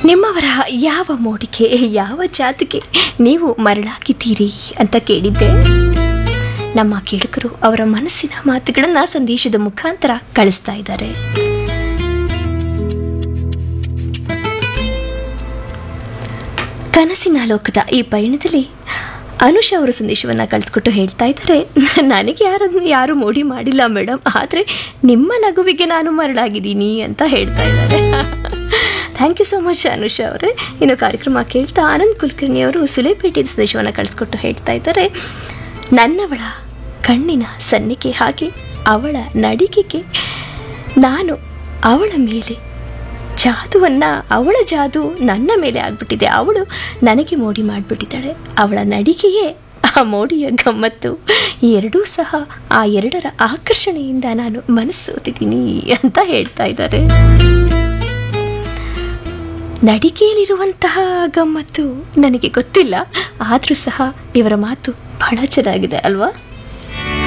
ನಿಮ್ಮವರ ಯಾವ ಮೋಡಿಗೆ ಯಾವ ಜಾತಿಗೆ ನೀವು ಮರಳಾಗಿದ್ದೀರಿ ಅಂತ ಕೇಳಿದ್ದೆ ನಮ್ಮ ಕೇಳುಗರು ಅವರ ಮನಸ್ಸಿನ ಮಾತುಗಳನ್ನ ಸಂದೇಶದ ಮುಖಾಂತರ ಕಳಿಸ್ತಾ ಇದ್ದಾರೆ ಕನಸಿನ ಲೋಕದ ಈ ಪಯಣದಲ್ಲಿ ಅನುಷ ಅವರ ಸಂದೇಶವನ್ನು ಕಳಿಸ್ಕೊಟ್ಟು ಹೇಳ್ತಾ ಇದ್ದಾರೆ ನನಗೆ ಯಾರನ್ನು ಯಾರು ಮೋಡಿ ಮಾಡಿಲ್ಲ ಮೇಡಮ್ ಆದರೆ ನಿಮ್ಮ ನಗುವಿಗೆ ನಾನು ಮರಳಾಗಿದ್ದೀನಿ ಅಂತ ಹೇಳ್ತಾ ಇದ್ದಾರೆ thank you so much Anusha ಅವರೇ ಇನ್ನು ಕಾರ್ಯಕ್ರಮ ಕೇಳ್ತಾ ಆನಂದ್ ಕುಲಕರ್ಣಿ ಅವರು ಸುಲೇಪೇಟೆ ಸಂದೇಶವನ್ನು ಕಳಿಸ್ಕೊಟ್ಟು ಹೇಳ್ತಾ ಇದ್ದಾರೆ ನನ್ನವಳ ಕಣ್ಣಿನ ಸನ್ನಿಕೆ ಹಾಗೆ ಅವಳ ನಡಿಗೆಗೆ ನಾನು ಅವಳ ಮೇಲೆ ಜಾದುವನ್ನ ಅವಳ ಜಾದು ನನ್ನ ಮೇಲೆ ಆಗ್ಬಿಟ್ಟಿದೆ ಅವಳು ನನಗೆ ಮೋಡಿ ಮಾಡಿಬಿಟ್ಟಿದ್ದಾಳೆ ಅವಳ ನಡಿಗೆಯೇ ಆ ಮೋಡಿಯ ಗಮ್ಮತ್ತು ಈ ಎರಡೂ ಸಹ ಆ ಎರಡರ ಆಕರ್ಷಣೆಯಿಂದ ನಾನು ಮನಸ್ಸೋತಿದ್ದೀನಿ ಅಂತ ಹೇಳ್ತಾ ಇದ್ದಾರೆ ನಡಿಗೆಯಲ್ಲಿರುವಂತಹ ಗಮ್ಮತ್ತು ನನಗೆ ಗೊತ್ತಿಲ್ಲ ಆದರೂ ಸಹ ಇವರ ಮಾತು ಬಹಳ ಚೆನ್ನಾಗಿದೆ ಅಲ್ವಾ